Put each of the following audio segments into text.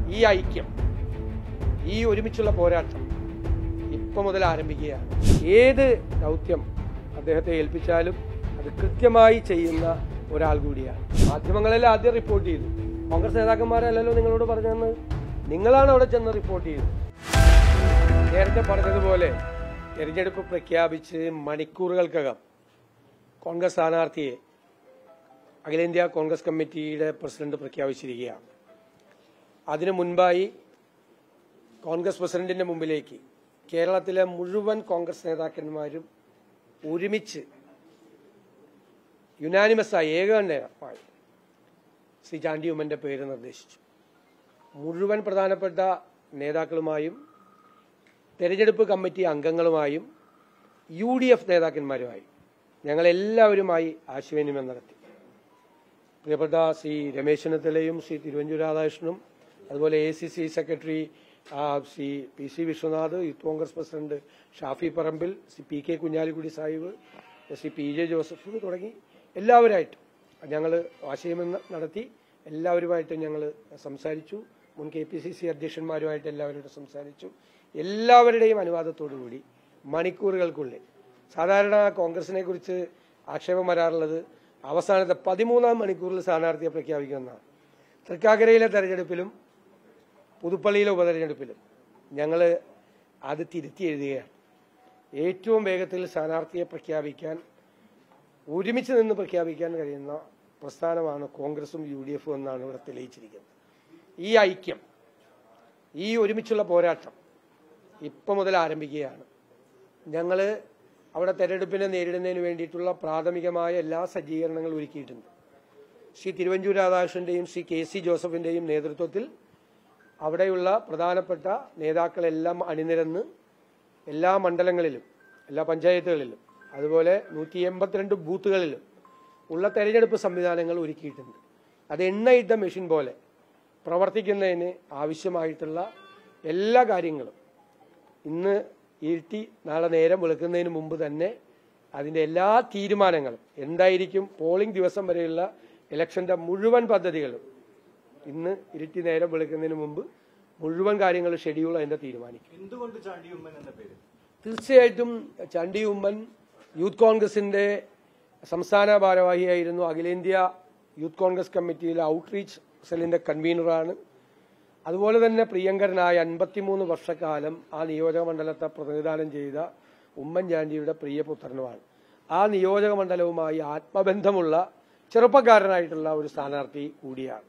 ഈ ഐക്യം ഈ ഒരുമിച്ചുള്ള പോരാട്ടം ഇപ്പം മുതൽ ആരംഭിക്കുകയാണ് ഏത് ദൗത്യം അദ്ദേഹത്തെ ഏൽപ്പിച്ചാലും അത് കൃത്യമായി ചെയ്യുന്ന ഒരാൾ കൂടിയാണ് മാധ്യമങ്ങളെല്ലാം ആദ്യം റിപ്പോർട്ട് ചെയ്തു കോൺഗ്രസ് നേതാക്കന്മാരല്ലല്ലോ നിങ്ങളോട് പറഞ്ഞതെന്ന് നിങ്ങളാണ് അവിടെ ചെന്ന് റിപ്പോർട്ട് ചെയ്തത് നേരത്തെ പറഞ്ഞതുപോലെ തെരഞ്ഞെടുപ്പ് പ്രഖ്യാപിച്ച് മണിക്കൂറുകൾക്കകം കോൺഗ്രസ് സ്ഥാനാർത്ഥിയെ അഖിലേന്ത്യാ കോൺഗ്രസ് കമ്മിറ്റിയുടെ പ്രസിഡന്റ് പ്രഖ്യാപിച്ചിരിക്കുകയാണ് അതിനു മുൻപായി കോൺഗ്രസ് പ്രസിഡന്റിന്റെ മുമ്പിലേക്ക് കേരളത്തിലെ മുഴുവൻ കോൺഗ്രസ് നേതാക്കന്മാരും ഒരുമിച്ച് യുനാനിമസായി ഏകകണ്ഠമായി ശ്രീ ചാണ്ടി ഉമ്മന്റെ പേര് നിർദ്ദേശിച്ചു മുഴുവൻ പ്രധാനപ്പെട്ട നേതാക്കളുമായും തെരഞ്ഞെടുപ്പ് കമ്മിറ്റി അംഗങ്ങളുമായും യു ഡി എഫ് നേതാക്കന്മാരുമായും ഞങ്ങളെല്ലാവരുമായി ആശയവിനിമയം നടത്തി പ്രിയപ്പെട്ട ശ്രീ രമേശ് ചെന്നിത്തലയും ശ്രീ തിരുവഞ്ചൂർ രാധാകൃഷ്ണനും അതുപോലെ എ സി സി സെക്രട്ടറി ആ, Shri P C Vishwanath youth Congress president Shafi Parambil Shri P K Kunhalikutty Sahib Shri P J Joseph തുടങ്ങി എല്ലാവരായിട്ടും ഞങ്ങൾ ആശയവിനിമയം നടത്തി എല്ലാവരുമായിട്ടും ഞങ്ങൾ സംസാരിച്ചു മുൻ കെ പി സി സി അധ്യക്ഷന്മാരുമായിട്ട് എല്ലാവരോടും സംസാരിച്ചു എല്ലാവരുടെയും അനുവാദത്തോടുകൂടി മണിക്കൂറുകൾക്കുള്ളിൽ സാധാരണ കോൺഗ്രസിനെ കുറിച്ച് ആക്ഷേപം വരാറുള്ളത് അവസാനത്തെ പതിമൂന്നാം മണിക്കൂറിൽ സ്ഥാനാർത്ഥിയെ പ്രഖ്യാപിക്കുമെന്നാണ് തൃക്കാക്കരയിലെ തെരഞ്ഞെടുപ്പിലും പുതുപ്പള്ളിയിലെ ഉപതെരഞ്ഞെടുപ്പിലും ഞങ്ങൾ അത് തിരുത്തി എഴുതുകയാണ് ഏറ്റവും വേഗത്തിൽ സ്ഥാനാർത്ഥിയെ പ്രഖ്യാപിക്കാൻ ഒരുമിച്ച് നിന്ന് പ്രഖ്യാപിക്കാൻ കഴിയുന്ന പ്രസ്ഥാനമാണ് കോൺഗ്രസും യു ഡി എഫും എന്നാണ് ഇവിടെ തെളിയിച്ചിരിക്കുന്നത് ഈ ഐക്യം ഈ ഒരുമിച്ചുള്ള പോരാട്ടം ഇപ്പം മുതൽ ആരംഭിക്കുകയാണ് ഞങ്ങൾ അവിടെ തെരഞ്ഞെടുപ്പിനെ നേരിടുന്നതിന് വേണ്ടിയിട്ടുള്ള പ്രാഥമികമായ എല്ലാ സജ്ജീകരണങ്ങളും ഒരുക്കിയിട്ടുണ്ട് ശ്രീ തിരുവഞ്ചൂർ രാധാകൃഷ്ണന്റെയും ശ്രീ കെ സി ജോസഫിന്റെയും നേതൃത്വത്തിൽ അവിടെയുള്ള പ്രധാനപ്പെട്ട നേതാക്കളെല്ലാം അണിനിരന്ന് എല്ലാ മണ്ഡലങ്ങളിലും എല്ലാ പഞ്ചായത്തുകളിലും അതുപോലെ നൂറ്റി എൺപത്തിരണ്ട് ബൂത്തുകളിലും ഉള്ള തെരഞ്ഞെടുപ്പ് സംവിധാനങ്ങൾ ഒരുക്കിയിട്ടുണ്ട് അത് എണ്ണയിട്ട മെഷീൻ പോലെ പ്രവർത്തിക്കുന്നതിന് ആവശ്യമായിട്ടുള്ള എല്ലാ കാര്യങ്ങളും ഇന്ന് ഇരുട്ടി നാളെ നേരം വെളുക്കുന്നതിന് മുമ്പ് തന്നെ അതിന്റെ എല്ലാ തീരുമാനങ്ങളും എന്തായിരിക്കും പോളിംഗ് ദിവസം വരെയുള്ള ഇലക്ഷന്റെ മുഴുവൻ പദ്ധതികളും ഇന്ന് ഇരുട്ടി നേരം വെളുക്കുന്നതിന് മുമ്പ് മുഴുവൻ കാര്യങ്ങൾ ഷെഡ്യൂൾ അതിന്റെ തീരുമാനിക്കും എന്തുകൊണ്ട് ചാണ്ടി ഉമ്മൻ എന്ന പേര് തീർച്ചയായിട്ടും ചണ്ടി ഉമ്മൻ യൂത്ത് കോൺഗ്രസിന്റെ സംസ്ഥാന ഭാരവാഹിയായിരുന്നു അഖിലേന്ത്യാ യൂത്ത് കോൺഗ്രസ് കമ്മിറ്റിയിലെ ഔട്ട്റീച്ച് സെല്ലിന്റെ കൺവീനറാണ് അതുപോലെ തന്നെ പ്രിയങ്കരനായ അൻപത്തിമൂന്ന് വർഷക്കാലം ആ നിയോജക മണ്ഡലത്തെ പ്രതിനിധാനം ചെയ്ത ഉമ്മൻചാണ്ടിയുടെ പ്രിയപുത്രനുമാണ് ആ നിയോജക മണ്ഡലവുമായി ആത്മബന്ധമുള്ള ചെറുപ്പക്കാരനായിട്ടുള്ള ഒരു സ്ഥാനാർത്ഥി കൂടിയാണ്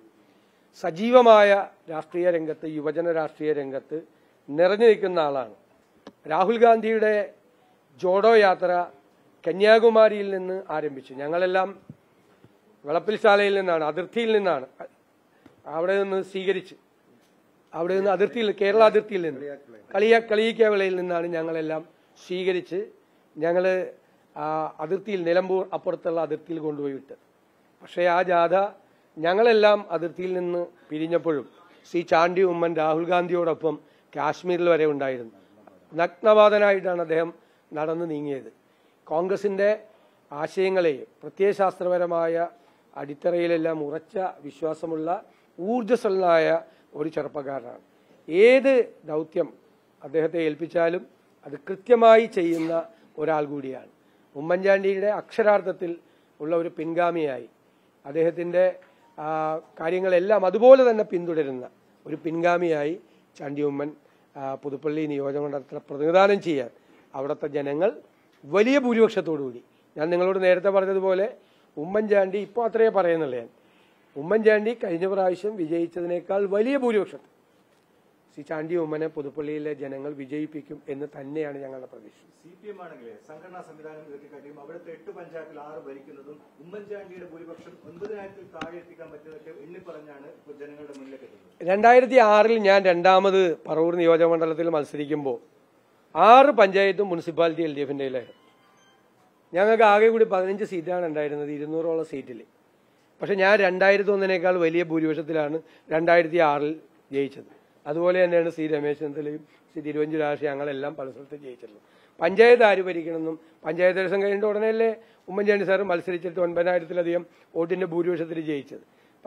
സജീവമായ രാഷ്ട്രീയ രംഗത്ത് യുവജന രാഷ്ട്രീയ രംഗത്ത് നിറഞ്ഞു നിൽക്കുന്ന ആളാണ് രാഹുൽ ഗാന്ധിയുടെ ജോഡോ യാത്ര കന്യാകുമാരിയിൽ നിന്ന് ആരംഭിച്ചു ഞങ്ങളെല്ലാം വെളപ്പിൽശാലയിൽ നിന്നാണ് അതിർത്തിയിൽ നിന്നാണ് അവിടെ നിന്ന് സ്വീകരിച്ച് അവിടെ നിന്ന് അതിർത്തിയിൽ കേരള അതിർത്തിയിൽ നിന്ന് കളിയ കളിയിക്കവിളയിൽ നിന്നാണ് ഞങ്ങളെല്ലാം സ്വീകരിച്ച് ഞങ്ങൾ അതിർത്തിയിൽ നിലമ്പൂർ അപ്പുറത്തുള്ള അതിർത്തിയിൽ കൊണ്ടുപോയി വിട്ടത് പക്ഷേ ആ ജാഥ ഞങ്ങളെല്ലാം അതിർത്തിയിൽ നിന്ന് പിരിഞ്ഞപ്പോഴും ശ്രീ ചാണ്ടി ഉമ്മൻ രാഹുൽ ഗാന്ധിയോടൊപ്പം കാശ്മീരിൽ വരെ ഉണ്ടായിരുന്നു നഗ്നവാദനായിട്ടാണ് അദ്ദേഹം നടന്നു നീങ്ങിയത് കോൺഗ്രസിന്റെ ആശയങ്ങളെയും പ്രത്യയശാസ്ത്രപരമായ അടിത്തറയിലെല്ലാം ഉറച്ച വിശ്വാസമുള്ള ഊർജ്ജസ്വലനായ ഒരു ചെറുപ്പക്കാരനാണ് ഏത് ദൗത്യം അദ്ദേഹത്തെ ഏൽപ്പിച്ചാലും അത് കൃത്യമായി ചെയ്യുന്ന ഒരാൾ കൂടിയാണ് ഉമ്മൻചാണ്ടിയുടെ അക്ഷരാർത്ഥത്തിൽ ഉള്ള ഒരു പിൻഗാമിയായി അദ്ദേഹത്തിന്റെ ആ, കാര്യങ്ങളെല്ലാം അതുപോലെ തന്നെ പിന്തുടരുന്ന ഒരു പിൻഗാമിയായി ചാണ്ടി ഉമ്മൻ ആ, പുതുപ്പള്ളി നിയോജകമണ്ഡലത്തിനെ പ്രതിനിധാനം ചെയ്യാൻ അവിടുത്തെ ജനങ്ങൾ വലിയ ഭൂരിപക്ഷത്തോടുകൂടി ഞാൻ നിങ്ങളോട് നേരത്തെ പറഞ്ഞതുപോലെ ഉമ്മൻചാണ്ടി ഇപ്പോൾ അത്രയേ പറയുന്നുള്ളൂ ഞാൻ ഉമ്മൻചാണ്ടി കഴിഞ്ഞ പ്രാവശ്യം വിജയിച്ചതിനേക്കാൾ വലിയ ഭൂരിപക്ഷം ശ്രീ ചാണ്ടി ഉമ്മനെ പുതുപ്പള്ളിയിലെ ജനങ്ങൾ വിജയിപ്പിക്കും എന്ന് തന്നെയാണ് ഞങ്ങളുടെ പ്രതീക്ഷ സി പി എം ആണെങ്കിലേ സംഘടനാ സംവിധാനം ഉയർത്തിക്കാട്ടിയും അവിടുത്തെ എട്ട് പഞ്ചായത്തിൽ ആറ് ഭരിക്കുന്നതും ഉമ്മൻചാണ്ടിയുടെ ഭൂരിപക്ഷം ഒൻപതിനായിരത്തിൽ താഴെ എത്തിക്കാൻ പറ്റുന്നതൊക്കെ എണ്ണി പറഞ്ഞാണ് ഇപ്പോൾ ജനങ്ങളുടെ മുന്നിലേക്ക് എത്തുന്നത് രണ്ടായിരത്തി ആറിൽ ഞാൻ രണ്ടാമത് പറവൂർ നിയോജകമണ്ഡലത്തിൽ മത്സരിക്കുമ്പോൾ ആറ് പഞ്ചായത്തും മുനിസിപ്പാലിറ്റി എൽ ഡി എഫിൻ്റെയിലായിരുന്നു ഞങ്ങൾക്ക് ആകെ കൂടി പതിനഞ്ച് സീറ്റാണ് ഉണ്ടായിരുന്നത് ഇരുന്നൂറോളം സീറ്റിൽ പക്ഷെ ഞാൻ രണ്ടായിരത്തി ഒന്നിനേക്കാൾ വലിയ ഭൂരിപക്ഷത്തിലാണ് രണ്ടായിരത്തി ആറിൽ ജയിച്ചത് അതുപോലെ തന്നെയാണ് ശ്രീ രമേശ് ചെന്നിത്തലയും ശ്രീ തിരുവഞ്ചൂർ രാഷ്ട്രീയ ഞങ്ങളെല്ലാം പല സ്ഥലത്തും ജയിച്ചിട്ടുള്ളത് പഞ്ചായത്ത് ആര് ഭരിക്കണമെന്നും പഞ്ചായത്ത് ഇലക്ഷൻ കഴിഞ്ഞ ഉടനെയല്ലേ ഉമ്മൻചാണ്ടി സാറ് മത്സരിച്ചിട്ട് ഒൻപതിനായിരത്തിലധികം വോട്ടിന്റെ ഭൂരിപക്ഷത്തിൽ ജയിച്ചത്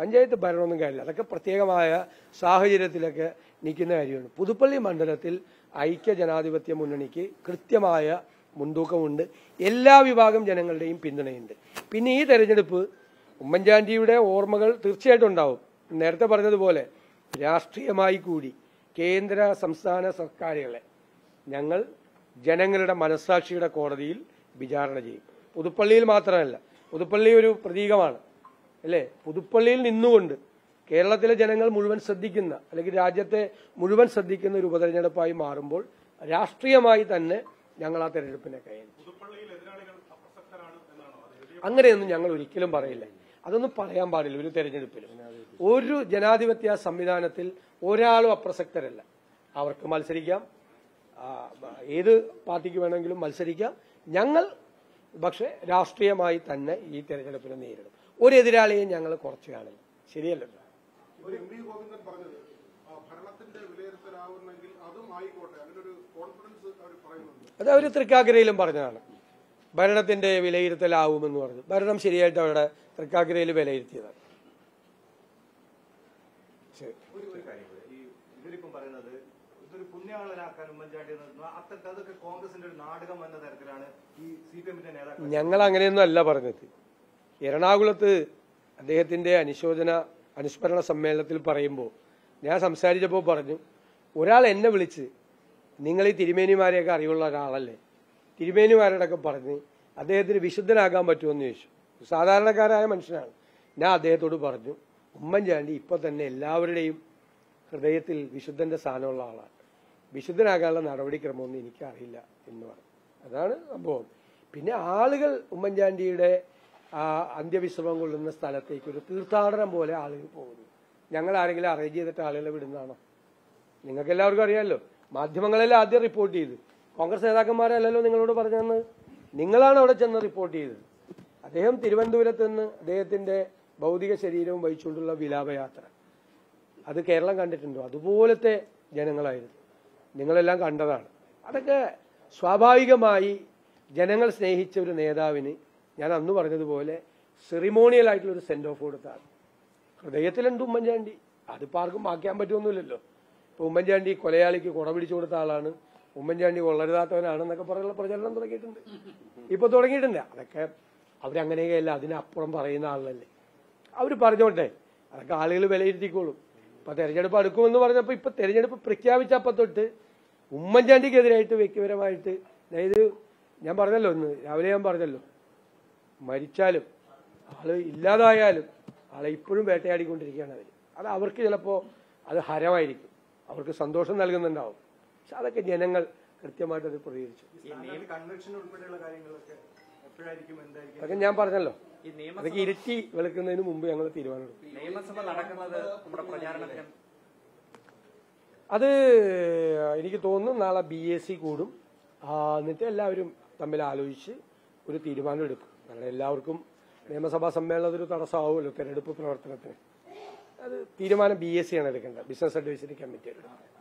പഞ്ചായത്ത് ഭരണമൊന്നും കാര്യമില്ല അതൊക്കെ പ്രത്യേകമായ സാഹചര്യത്തിലൊക്കെ നിൽക്കുന്ന കാര്യമാണ് പുതുപ്പള്ളി മണ്ഡലത്തിൽ ഐക്യ ജനാധിപത്യ മുന്നണിക്ക് കൃത്യമായ മുൻതൂക്കമുണ്ട് എല്ലാ വിഭാഗം ജനങ്ങളുടെയും പിന്തുണയുണ്ട് പിന്നെ ഈ തെരഞ്ഞെടുപ്പ് ഉമ്മൻചാണ്ടിയുടെ ഓർമ്മകൾ തീർച്ചയായിട്ടും ഉണ്ടാവും നേരത്തെ പറഞ്ഞതുപോലെ രാഷ്ട്രീയമായി കൂടി കേന്ദ്ര സംസ്ഥാന സർക്കാരുകളെ ഞങ്ങൾ ജനങ്ങളുടെ മനസ്സാക്ഷിയുടെ കോടതിയിൽ വിചാരണ ചെയ്യും പുതുപ്പള്ളിയിൽ മാത്രമല്ല പുതുപ്പള്ളി ഒരു പ്രതീകമാണ് അല്ലേ പുതുപ്പള്ളിയിൽ നിന്നുകൊണ്ട് കേരളത്തിലെ ജനങ്ങൾ മുഴുവൻ ശ്രദ്ധിക്കുന്ന അല്ലെങ്കിൽ രാജ്യത്തെ മുഴുവൻ ശ്രദ്ധിക്കുന്ന ഒരു ഉപതെരഞ്ഞെടുപ്പായി മാറുമ്പോൾ രാഷ്ട്രീയമായി തന്നെ ഞങ്ങൾ ആ തെരഞ്ഞെടുപ്പിനെ കൈകാര്യം അങ്ങനെയൊന്നും ഞങ്ങൾ ഒരിക്കലും പറയില്ല അതൊന്നും പറയാൻ പാടില്ല ഒരു തെരഞ്ഞെടുപ്പിൽ ഒരു ജനാധിപത്യ സംവിധാനത്തിൽ ഒരാളും അപ്രസക്തരല്ല അവർക്ക് മത്സരിക്കാം ആ, ഏത് പാർട്ടിക്ക് വേണമെങ്കിലും മത്സരിക്കാം ഞങ്ങൾ പക്ഷെ രാഷ്ട്രീയമായി തന്നെ ഈ തെരഞ്ഞെടുപ്പിനെ നേരിടും ഒരു എതിരാളിയെ ഞങ്ങൾ കുറച്ച് കാണില്ല ശരിയല്ലല്ലോ ഒരു എം വി ഗോവിന്ദൻ പറഞ്ഞത് ആ, ഭരണത്തിന്റെ വിലയിരുത്തലാവുന്നെങ്കിൽ അതും ആയിക്കോട്ടെ അങ്ങനെ ഒരു കോൺഫിഡൻസ് അവർ പറയുന്നുണ്ട് അത് അവർ തൃക്കാക്കരയിലും പറഞ്ഞതാണ് ഭരണത്തിന്റെ വിലയിരുത്തലാവുമെന്ന് പറഞ്ഞു ഭരണം ശരിയായിട്ട് അവരുടെ തൃക്കാക്കരയിൽ വിലയിരുത്തിയതാണ് ശരി ഒരു ഒരു കാര്യം കൂടെ. ഈ ഇവരിപ്പം പറയുന്നത് ഇതൊരു പുണ്യാളനാക്കാൻ ഉമ്മൻചാണ്ടി എന്ന് അത്തരത്തിൽ അതൊക്കെ കോൺഗ്രസിന്റെ ഒരു നാടകം എന്ന തരത്തിലാണ് ഈ സി പി എമ്മിന്റെ നേതാക്കൾ ഞങ്ങൾ അങ്ങനെയൊന്നും അല്ല പറഞ്ഞത് എറണാകുളത്ത് അദ്ദേഹത്തിന്റെ അനുശോചന അനുസ്മരണ സമ്മേളനത്തിൽ പറയുമ്പോൾ ഞാൻ സംസാരിച്ചപ്പോൾ പറഞ്ഞു ഒരാൾ എന്നെ വിളിച്ച് നിങ്ങൾ ഈ തിരുമേനിമാരെയൊക്കെ അറിവുള്ള ഒരാളല്ലേ തിരുമേനിമാരോടൊക്കെ പറഞ്ഞ് അദ്ദേഹത്തിന് വിശുദ്ധനാകാൻ പറ്റുമെന്ന് ചോദിച്ചു സാധാരണക്കാരായ മനുഷ്യനാണ് ഞാൻ അദ്ദേഹത്തോട് പറഞ്ഞു ഉമ്മൻചാണ്ടി ഇപ്പൊ തന്നെ എല്ലാവരുടെയും ഹൃദയത്തിൽ വിശുദ്ധന്റെ സ്ഥാനമുള്ള ആളാണ് വിശുദ്ധനാകാനുള്ള നടപടിക്രമമൊന്നും എനിക്കറിയില്ല എന്ന് പറഞ്ഞു അതാണ് സംഭവം പിന്നെ ആളുകൾ ഉമ്മൻചാണ്ടിയുടെ ആ അന്ത്യവിശ്രമം കൊള്ളുന്ന സ്ഥലത്തേക്ക് ഒരു തീർത്ഥാടനം പോലെ ആളുകൾ പോകുന്നു ഞങ്ങൾ ആരെങ്കിലും അറേഞ്ച് ചെയ്തിട്ട് ആളുകളെ വിടുന്നതാണോ നിങ്ങൾക്ക് എല്ലാവർക്കും അറിയാമല്ലോ മാധ്യമങ്ങളെല്ലാം ആദ്യം റിപ്പോർട്ട് ചെയ്ത് കോൺഗ്രസ് നേതാക്കന്മാരല്ലല്ലോ നിങ്ങളോട് പറഞ്ഞതെന്ന് നിങ്ങളാണ് അവിടെ ചെന്ന് റിപ്പോർട്ട് ചെയ്തത് അദ്ദേഹം തിരുവനന്തപുരത്ത് നിന്ന് അദ്ദേഹത്തിന്റെ ഭൗതിക ശരീരവും വഹിച്ചുകൊണ്ടുള്ള വിലാപയാത്ര അത് കേരളം കണ്ടിട്ടുണ്ടോ അതുപോലത്തെ ജനങ്ങളായിരുന്നു നിങ്ങളെല്ലാം കണ്ടതാണ് അതൊക്കെ സ്വാഭാവികമായി ജനങ്ങൾ സ്നേഹിച്ച ഒരു നേതാവിന് ഞാൻ അന്ന് പറഞ്ഞതുപോലെ സെറിമോണിയൽ ആയിട്ടുള്ള ഒരു സെൻഡ് ഓഫ് കൊടുത്താണ് ഹൃദയത്തിലുണ്ട് ഉമ്മൻചാണ്ടി അതിപ്പോ ആർക്കും മാറ്റാൻ പറ്റുമൊന്നുമില്ലല്ലോ ഇപ്പൊ ഉമ്മൻചാണ്ടി കൊലയാളിക്ക് കുട പിടിച്ചു കൊടുത്ത ആളാണ് ഉമ്മൻചാണ്ടി കൊള്ളരുതാത്തവനാണെന്നൊക്കെ പറഞ്ഞുള്ള പ്രചരണം തുടങ്ങിയിട്ടുണ്ട് ഇപ്പൊ തുടങ്ങിയിട്ടുണ്ട് അതൊക്കെ അവരങ്ങനെയല്ല അതിനപ്പുറം പറയുന്ന ആളല്ലേ അവർ പറഞ്ഞോട്ടെ അതൊക്കെ ആളുകൾ വിലയിരുത്തിക്കോളും ഇപ്പൊ തെരഞ്ഞെടുപ്പ് അടുക്കുമെന്ന് പറഞ്ഞപ്പോ ഇപ്പൊ തെരഞ്ഞെടുപ്പ് പ്രഖ്യാപിച്ചപ്പോ തൊട്ട് ഉമ്മൻചാണ്ടിക്കെതിരായിട്ട് വ്യക്തിപരമായിട്ട് അതായത് ഞാൻ പറഞ്ഞല്ലോ ഒന്ന് രാവിലെ ഞാൻ പറഞ്ഞല്ലോ മരിച്ചാലും ആള് ഇല്ലാതായാലും ആളെ ഇപ്പോഴും വേട്ടയാടിക്കൊണ്ടിരിക്കുകയാണ് അവർ അത് അവർക്ക് ചിലപ്പോ അത് ഹരമായിരിക്കും അവർക്ക് സന്തോഷം നൽകുന്നുണ്ടാവും പക്ഷെ അതൊക്കെ ജനങ്ങൾ കൃത്യമായിട്ട് അത് പ്രതികരിച്ചു സ്ഥാനാർത്ഥി കൺവെൻഷൻ ഉൾപ്പെടെയുള്ള കാര്യങ്ങളൊക്കെ എപ്പോഴായിരിക്കും എന്തായിരിക്കും അതൊക്കെ ഞാൻ പറഞ്ഞല്ലോ ഈ നിയമ അതൊക്കെ ഇരുട്ടി വെളുക്കുന്നതിന് മുമ്പ് ഞങ്ങൾ തീരുമാനമെടുക്കും നിയമസഭ നടക്കുന്നത് നമ്മുടെ പ്രചാരണത്തിന് അത് എനിക്ക് തോന്നുന്നു നാളെ ബി എസ് സി കൂടും ആ, എന്നിട്ട് എല്ലാവരും തമ്മിൽ ആലോചിച്ച് ഒരു തീരുമാനം എടുക്കും കാരണം എല്ലാവർക്കും നിയമസഭാ സമ്മേളനം ഒരു തടസ്സമാവുമല്ലോ തെരഞ്ഞെടുപ്പ് പ്രവർത്തനത്തിന് അത് തീരുമാനം ബി എസ് സി ആണ് എടുക്കേണ്ടത് ബിസിനസ് അഡ്വൈസറി കമ്മിറ്റി എടുക്കുന്നത്